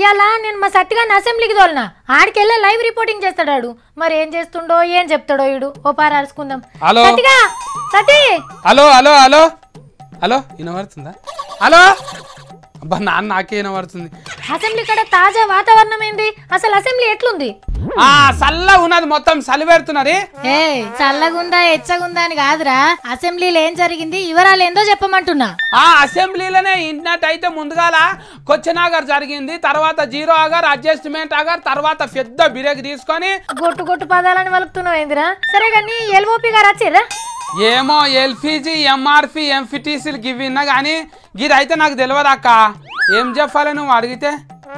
ఇవాళ నేను మా సత్తిగాన్ని అసెంబ్లీకి తోలినా ఆడికెళ్ళి లైవ్ రిపోర్టింగ్ చేస్తాడు మరి ఏం చేస్తుండో ఏం చెప్తాడో ఈడు ఓ పార అరుచుకుందాం హలో. సత్తిగా Sathi hello hello hello hello వినబడుతుందా హలో అబ్బా నాన్న నాకే వినబడుతుంది అసెంబ్లీ కాడ తాజా వాతావరణం ఏంది అసలు అసెంబ్లీ ఎట్లుంది ఆ చల్ల ఉన్నది మొత్తం చలి పెడుతున్నది ఏ చల్లగుందా ఎచ్చగుందా అని కాదురా అసెంబ్లీలో ఏం జరిగింది వివరాలు ఏందో చెప్పమంటున్నా ఆ అసెంబ్లీలోనే ఇంటినట్టయితే ముందుగాల క్వశ్చన్ ఆగర్ జరిగింది తర్వాత జీరో ఆగర్ అడ్జస్ట్మెంట్ ఆగర్ తర్వాత పెద్ద బ్రేక్ తీసుకొని గొట్టు గొట్టు పదాలని వలుపుతున్నావు ఏందిరా సరే కానీ ఎల్ఓపి గారు వచ్చిర్రా ఏమో ఎల్పిజి ఎంఆర్పి ఎంఫిటీసీలు గివి విన్నా కానీ గిదైతే నాకు తెలియదు అక్క ఏం చెప్పాలి నువ్వు అడిగితే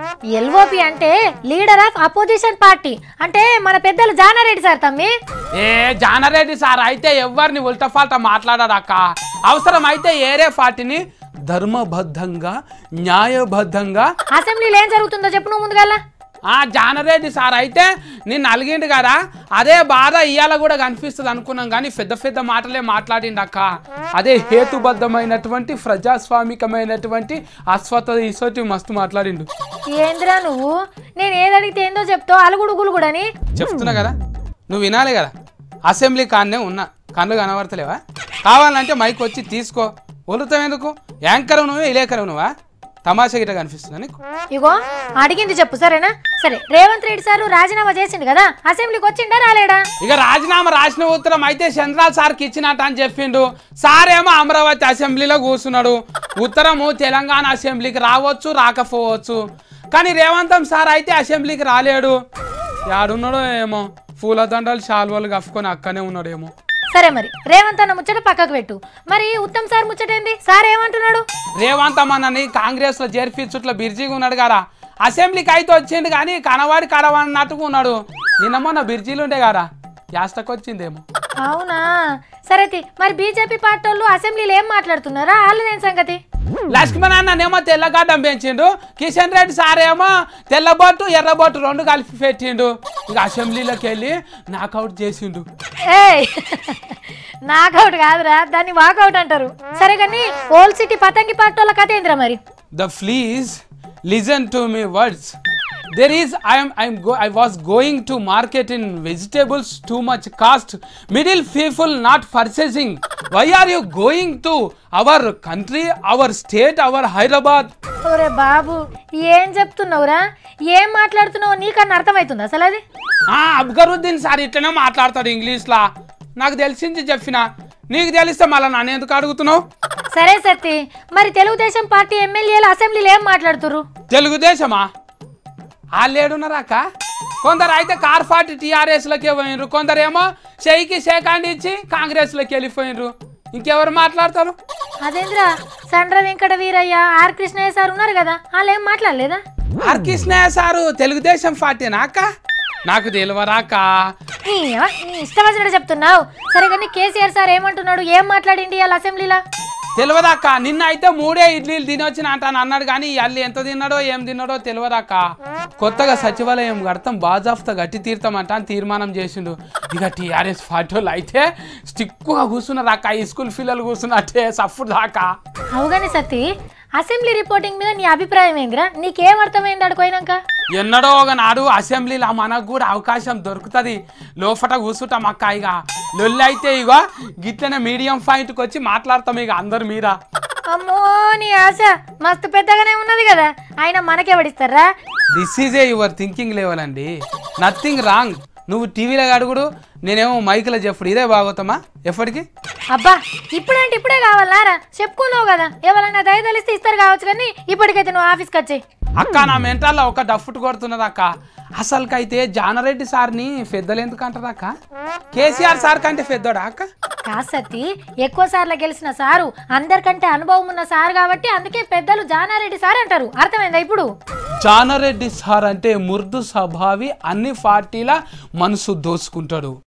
ఎల్ఓపి అంటే లీడర్ ఆఫ్ అపోజిషన్ పార్టీ అంటే మన పెద్దలు జానారెడ్డి సార్ తమ్మి ఏ జానారెడ్డి సార్ అయితే ఎవరిని ఉల్టా ఫాల్టా మాట్లాడారు అక్క అవసరం అయితే ఏరే పార్టీని ధర్మబద్ధంగా న్యాయబద్ధంగా అసెంబ్లీలో ఏం జరుగుతుందో చెప్పు నువ్వు ముందుగల ఆ జానరెడ్డి సార్ అయితే నిన్ను అలిగిండు కదా అదే బాధ ఇవాళ కూడా కనిపిస్తుంది అనుకున్నాం కానీ పెద్ద పెద్ద మాటలే మాట్లాడిండు అక్క అదే హేతుబద్ధమైనటువంటి ప్రజాస్వామికమైనటువంటి అస్వత ఇసోటి మస్తు మాట్లాడిండు ఏందిరా నువ్వు నేను ఏది అడిగితే ఏందో చెప్తావు అలుగుడు గులుగుడని చెప్తున్నా కదా నువ్వు వినాలి కదా అసెంబ్లీ కాన్నే ఉన్నా కళ్ళు కనబడతలేవా కావాలంటే మైక్ వచ్చి తీసుకో వదులుతావు ఎందుకు యాంకర్ నువ్వే ఇలేకరు నువ్వా తమాషా గిట్ట కనిపిస్తుందా నీకు ఇగో అడిగింది చెప్పు సరేనా సరే రేవంత్ రెడ్డి సారు రాజీనామా చేసిండు కదా అసెంబ్లీకి వచ్చిండా రాలేడా ఇక రాజీనామా రాసిన ఉత్తరం అయితే చంద్రాల్ సార్కి ఇచ్చినట్టు అని చెప్పిండు సార్ ఏమో అమరావతి అసెంబ్లీలో కూర్చున్నాడు ఉత్తరము తెలంగాణ అసెంబ్లీకి రావచ్చు రాకపోవచ్చు కానీ రేవంతం సార్ అయితే అసెంబ్లీకి రాలేడు యాడున్నాడో ఏమో పూల దండలు శాల్వాలు కప్పుకొని అక్కనే ఉన్నాడేమో సరే మరి రేవంత్ అన్న ముచ్చట పక్కకు పెట్టు మరి ఉత్తమ్ సార్ ముచ్చట ఏంది సార్ ఏమంటున్నాడు రేవంతం అన్నని కాంగ్రెస్ లో చేర్పి చుట్ల బిర్జీగా ఉన్నాడు కదా అసెంబ్లీకి అయితే వచ్చిండు కానీ కనవాడి కడవన్నట్టుగా ఉన్నాడు నిన్న మొన్న బిర్జీలు ఉండే కదా యాస్టకు వచ్చిందేమో అవునా సరే తి. మరి బీజేపీ పార్టీ వాళ్ళు అసెంబ్లీలో ఏం మాట్లాడుతున్నారా వాళ్ళదేం సంగతి లక్ష్మణ్ అన్ననేమో తెల్లగడ్డం పెంచిండు కిషన్ రెడ్డి సార్ ఏమో తెల్లబొట్టు ఎర్రబొట్టు రెండు కలిపి పెట్టిండు ఇక అసెంబ్లీలోకి వెళ్ళి నాకౌట్ చేసిండు ఏయ్ నాకౌట్ కాదురా దాన్ని వాకౌట్ అంటారు సరే కానీ ఓల్ సిటీ పతంగి పార్టీ వాళ్ళ కథ ఏందిరా మరి the please listen to me words there is I'm I'm go I was going to market in vegetables too much cost middle people not purchasing why are you going to our country our state our Hyderabad ఒరే బాబు ఏం చెప్తున్నావురా ఏం మాట్లాడుతున్నావు నీకన్నా అర్థమవుతుంది అసలు అది ఆ అబ్గరుద్దీన్ సార్ ఇట్లనే మాట్లాడతాడు ఇంగ్లీష్లా నాకు తెలిసింది చెప్పిన నీకు తెలిస్తే మళ్ళీ నన్ను ఎందుకు అడుగుతున్నావు సరే సత్తి మరి తెలుగుదేశం పార్టీ ఎమ్మెల్యేలు అసెంబ్లీలో ఏం మాట్లాడుతురు తెలుగుదేశమా వాళ్ళు ఏడున్నారాక కొందరు అయితే కార్ పార్టీ టీఆర్ఎస్లోకి పోయినరు కొందరేమో షైకి షేకాండ్ ఇచ్చి కాంగ్రెస్లోకి వెళ్ళిపోయినరు ఇంకెవరు మాట్లాడతారు అదేంద్రా సండ్ర వెంకట వీరయ్య ఆర్ కృష్ణయ్య సార్ ఉన్నారు కదా వాళ్ళు ఏం మాట్లాడలేదా ఆర్ కృష్ణయ్య సారు తెలుగుదేశం పార్టీనా అక్క నాకు తెలియరాక నీ నీ ఇష్టం వచ్చినట్టు చెప్తున్నావు సరే కానీ కేసీఆర్ సార్ ఏమంటున్నాడు ఏం మాట్లాడిండి వాళ్ళ అసెంబ్లీలో తెలియదాక నిన్న అయితే మూడే ఇడ్లీలు తినొచ్చిన అంటాను అన్నాడు కానీ ఇవాళ ఎంత తిన్నాడో ఏం తిన్నాడో తెలియదాక కొత్తగా సచివాలయం కడతాం బాజాఫ్తా గట్టి తీర్థమంట అని తీర్మానం చేసిండు ఇక టీఆర్ఎస్ పార్టీ వాళ్ళు అయితే స్టిక్కుగా కూర్చున్నారు అక్క ఈ స్కూల్ పిల్లలు కూర్చున్నట్టే సఫ్ఫుడు దాకా అవుగాని సత్తి అసెంబ్లీ రిపోర్టింగ్ మీద నీ అభిప్రాయం ఏందిరా నీకేం అర్థమైంది అడుకోయినాక ఎన్నడో ఒక నాడు అసెంబ్లీలో మనకు కూడా అవకాశం దొరుకుతుంది లోపట కూర్చుంటాం అక్క ఇక లొల్లి అయితే ఇక గిట్లనే మీడియం పాయింట్కి వచ్చి మాట్లాడతాం ఇక అందరు మీరా అమ్మో నీ ఆశ మస్తు పెద్దగానే ఉన్నది కదా ఆయన మనకెవడిస్తారా this is a your thinking level అండి నథింగ్ రాంగ్ నువ్వు టీవీలో అడుగుడు నేనేమో మైకులో చెప్పుడు ఇదే బాగోతామా ఎప్పటికి అబ్బా ఇప్పుడంటే ఇప్పుడే కావాలారా చెప్పుకున్నావు కదా ఎవరన్నా దయ తెలిస్తే ఇస్తారు కావచ్చు కానీ ఇప్పటికైతే నువ్వు ఆఫీస్కి వచ్చి అక్క నా మెంటల్లో ఒక డఫ్ట్ కొడుతున్నది అక్క అసలుకైతే జానరెడ్డి సార్ని పెద్దలు ఎందుకు అంటారు అక్క కేసీఆర్ సార్ కంటే పెద్దోడా అక్క కాదు సత్తి ఎక్కువ సార్లు గెలిచిన సారు అందరికంటే అనుభవం ఉన్న సార్ కాబట్టి అందుకే పెద్దలు జానారెడ్డి సార్ అంటారు అర్థమైందా ఇప్పుడు జానరెడ్డి సార్ అంటే మృదు స్వభావి అన్ని పార్టీల మనసు దోచుకుంటాడు